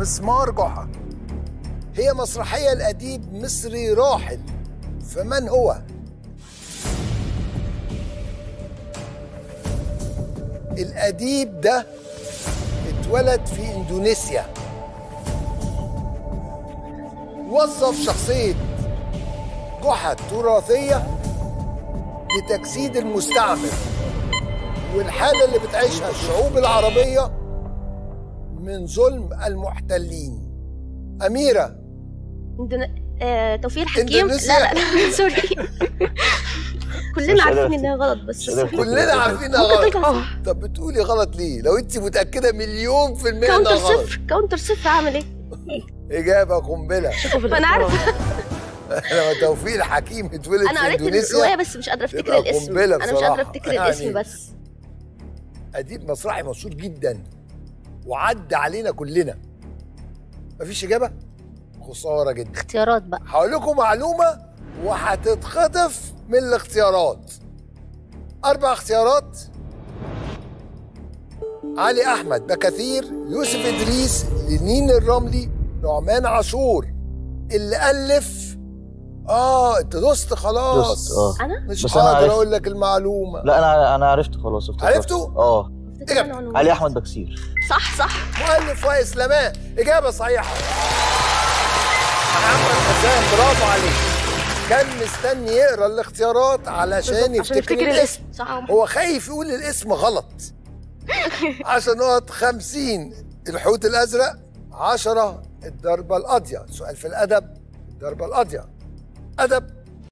مسمار جحا هي مسرحية لأديب مصري راحل فمن هو؟ الأديب ده اتولد في إندونيسيا وظف شخصية جحا التراثية لتجسيد المستعمر والحالة اللي بتعيشها الشعوب العربية من ظلم المحتلين أميرة عندنا آه توفيق الحكيم إندونيسيا. لا لا لا سوري مش كلنا قادر عارفين أفتكر. انها غلط بس مش قادر أفتكر. كلنا عارفينها ممكن غلط تطلع طب بتقولي غلط ليه؟ لو أنت متأكدة مليون في المية كاونتر إنها غلط صفر كاونتر صفر عامل ايه؟ إجابة قنبلة فانا عارفه لما توفيق الحكيم اتولد انا في قريت إندونيسيا الروايه بس مش قادره افتكر تبقى الاسم قنبلة انا مش بصراحة. قادره افتكر يعني- الاسم بس أديب مسرحي مشهور جدا وعدى علينا كلنا مفيش إجابة؟ خسارة جدا اختيارات بقى هقول لكم معلومة وهتتخطف من الاختيارات أربع اختيارات علي أحمد بكثير يوسف إدريس لنين الرملي نعمان عاشور اللي ألف آه أنت دوست خلاص دوست، آه. انا مش بس أنا هقدر عرفت. أقول لك المعلومة لا انا انا عرفته خلاص افتكرت عرفته؟ اه افتكر إجابة. أنا وأنا- علي احمد بكسير صح صح مؤلف وإسلامات إجابة صحيحة محمد حسام برافو عليك كان مستني يقرا الاختيارات علشان عشان يفتكر يفتكر الاسم الاسم صح هو خايف يقول الاسم غلط عشان نقط 50 الحوت الازرق 10 الضربه القاضيه سؤال في الادب الضربه القاضيه ادب